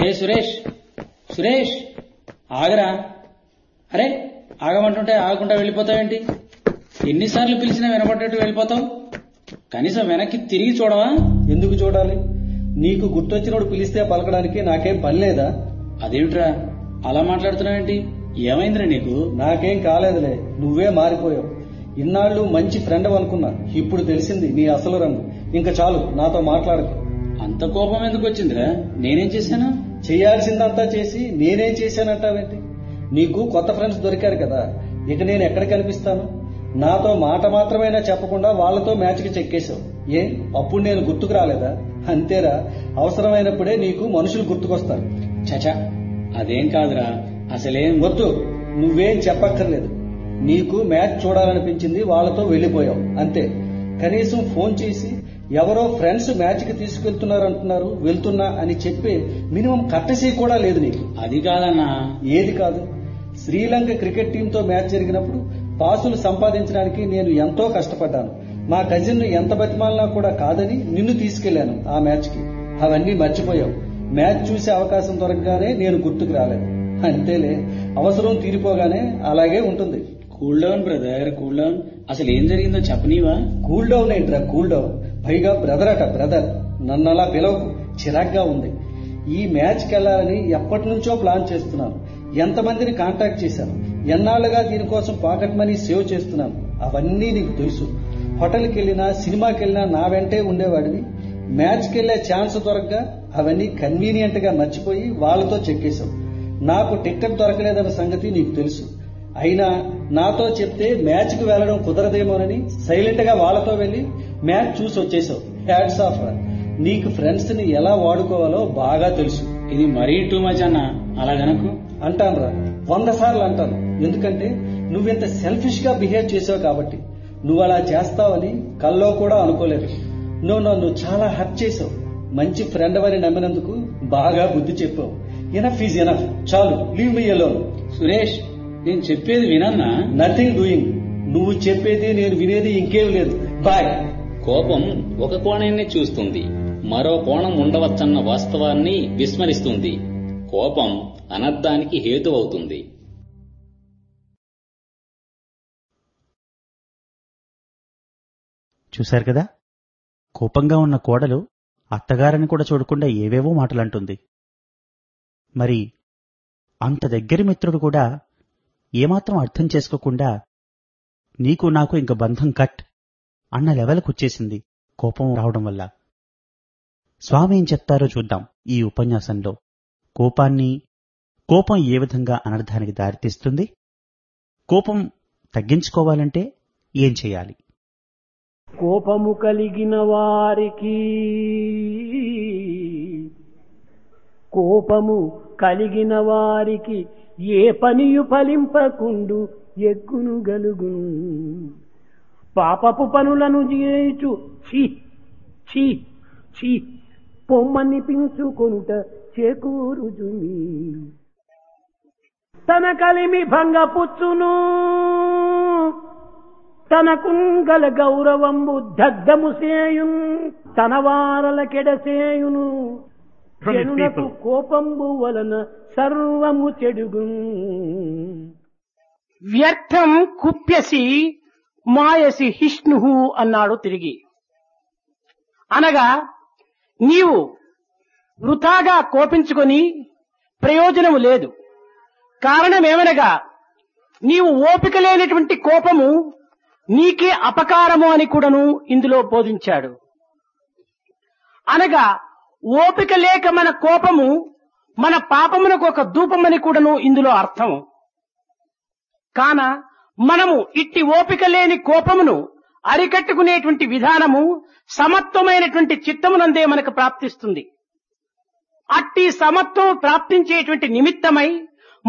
అరే సురేష్ సురేష్ ఆగరా అరే ఆగమంటుంటే ఆగకుండా వెళ్ళిపోతావేంటి ఎన్నిసార్లు పిలిచినా వినపడ్డట్టు వెళ్ళిపోతావు కనీసం వెనక్కి తిరిగి చూడవా ఎందుకు చూడాలి నీకు గుర్తొచ్చినోడు పిలిస్తే పలకడానికి నాకేం పని లేదా అదేమిట్రా అలా మాట్లాడుతున్నావేంటి ఏమైందిరా నీకు నాకేం కాలేదులే నువ్వే మారిపోయావు ఇన్నాళ్ళు మంచి ఫ్రెండ్ అనుకున్నా ఇప్పుడు తెలిసింది నీ అసలు రంగు ఇంకా చాలు నాతో మాట్లాడకు అంత కోపం ఎందుకు వచ్చిందిరా నేనేం చేశాను చేయాల్సిందంతా చేసి నేనేం చేశానంటావేంటి నీకు కొత్త ఫ్రెండ్స్ దొరికారు కదా ఇక నేను ఎక్కడ కనిపిస్తాను నాతో మాట మాత్రమైనా చెప్పకుండా వాళ్ళతో మ్యాచ్కి చెక్కేశావు ఏ అప్పుడు నేను గుర్తుకు రాలేదా అంతేరా అవసరమైనప్పుడే నీకు మనుషులు గుర్తుకొస్తారు చచా అదేం కాదురా అసలేం వద్దు నువ్వేం చెప్పక్కర్లేదు నీకు మ్యాచ్ చూడాలనిపించింది వాళ్ళతో వెళ్ళిపోయావు అంతే కనీసం ఫోన్ చేసి ఎవరో ఫ్రెండ్స్ మ్యాచ్ కి తీసుకెళ్తున్నారంటున్నారు వెళ్తున్నా అని చెప్పే మినిమం కట్టసీ కూడా లేదు నీకు అది కాదన్నా ఏది కాదు శ్రీలంక క్రికెట్ టీంతో మ్యాచ్ జరిగినప్పుడు పాసులు సంపాదించడానికి నేను ఎంతో కష్టపడ్డాను మా కజిన్ ఎంత బతిమాలినా కూడా కాదని నిన్ను తీసుకెళ్లాను ఆ మ్యాచ్ కి అవన్నీ మర్చిపోయావు మ్యాచ్ చూసే అవకాశం దొరకగానే నేను గుర్తుకు రాలేదు అంతేలే అవసరం తీరిపోగానే అలాగే ఉంటుంది cool down brother cool down అసలు ఏం జరిగిందో చెప్పనీవా కూల్ డౌన్ ఏంట్రా కూల్ డౌన్ పైగా బ్రదర్ అట బ్రదర్ నన్ను అలా పిలవకు చిరాగ్గా ఉంది ఈ మ్యాచ్కి వెళ్ళాలని ఎప్పటి నుంచో ప్లాన్ చేస్తున్నాను ఎంతమందిని కాంటాక్ట్ చేశాను ఎన్నాళ్ళుగా దీనికోసం పాకెట్ మనీ సేవ్ చేస్తున్నాను అవన్నీ నీకు తెలుసు హోటల్కి వెళ్ళినా సినిమాకి వెళ్ళినా నా వెంటే ఉండేవాడివి మ్యాచ్కి వెళ్ళే ఛాన్స్ దొరకగా అవన్నీ కన్వీనియంట్ గా మర్చిపోయి వాళ్ళతో చెక్కేశావు నాకు టికెట్ దొరకలేదన్న సంగతి నీకు తెలుసు అయినా నాతో చెప్తే మ్యాచ్ కు వెళ్లడం కుదరదేమోనని సైలెంట్ గా వాళ్ళతో వెళ్లి మ్యాచ్ చూసి వచ్చేసావు హ్యాట్స్ ఆఫ్ రా నీకు ఫ్రెండ్స్ ని ఎలా వాడుకోవాలో బాగా తెలుసు ఇది మరీ టూ మచ్ అన్న అలా గనకు అంటాను రా వంద సార్లు అంటాను ఎందుకంటే నువ్వెంత సెల్ఫిష్ గా బిహేవ్ చేసావు కాబట్టి నువ్వు అలా చేస్తావని కల్లో కూడా అనుకోలేదు నువ్వు నన్ను చాలా హర్ట్ చేసావు మంచి ఫ్రెండ్ అని నమ్మినందుకు బాగా బుద్ధి చెప్పావు ఎనఫ్ ఈజ్ ఎనఫ్ చాలు లీవ్ మీ అలోన్ సురేష్ నేను చెప్పేది వినన్నా నథింగ్ డూయింగ్ నువ్వు చెప్పేది నేను వినేది ఇంకేం లేదు బాయ్ కోపం ఒక కోణాన్ని చూస్తుంది మరో కోణం ఉండవచ్చన్న వాస్తవాన్ని విస్మరిస్తుంది కోపం అనర్థానికి హేతు అవుతుంది చూశారు కదా కోపంగా ఉన్న కోడలు అత్తగారని కూడా చూడకుండా ఏవేవో మాటలంటుంది మరి అంత దగ్గరి మిత్రుడు కూడా ఏమాత్రం అర్థం చేసుకోకుండా నీకు నాకు ఇంక బంధం కట్ అన్న లెవెల్కు వచ్చేసింది కోపం రావడం వల్ల స్వామి ఏం చెప్తారో చూద్దాం ఈ ఉపన్యాసంలో కోపాన్ని కోపం ఏ విధంగా అనర్థానికి దారితీస్తుంది కోపం తగ్గించుకోవాలంటే ఏం చేయాలి కోపము కలిగిన వారికి కోపము కలిగిన వారికి ఏ పనియు ఫలింపకుండు ఎక్కును గలుగును పాపపు పనులను చేయుచు ఛీ ఛీ ఛీ పొమ్మనిపించుకొనుట చేకూరుజుమి తన కలిమి భంగపుచ్చును తన కుంగల గౌరవంబు దగ్ధము సేయున్ తన వారల కెడసేయును From his జనులకు people. కోపంబు వలన సర్వము చెడుగు వ్యర్థం కుప్యసి మాయసి హిష్ణు అన్నాడు తిరిగి అనగా నీవు వృథాగా కోపించుకొని ప్రయోజనము లేదు కారణమేమనగా నీవు ఓపిక లేనటువంటి కోపము నీకే అపకారము అని కూడాను ఇందులో బోధించాడు అనగా ఓపిక లేక మన కోపము మన పాపమునకు ఒక ధూపమని కూడాను ఇందులో అర్థం కాన మనము ఇట్టి ఓపిక లేని కోపమును అరికట్టుకునేటువంటి విధానము సమత్వమైనటువంటి చిత్తమునందే మనకు ప్రాప్తిస్తుంది అట్టి సమత్వం ప్రాప్తించేటువంటి నిమిత్తమై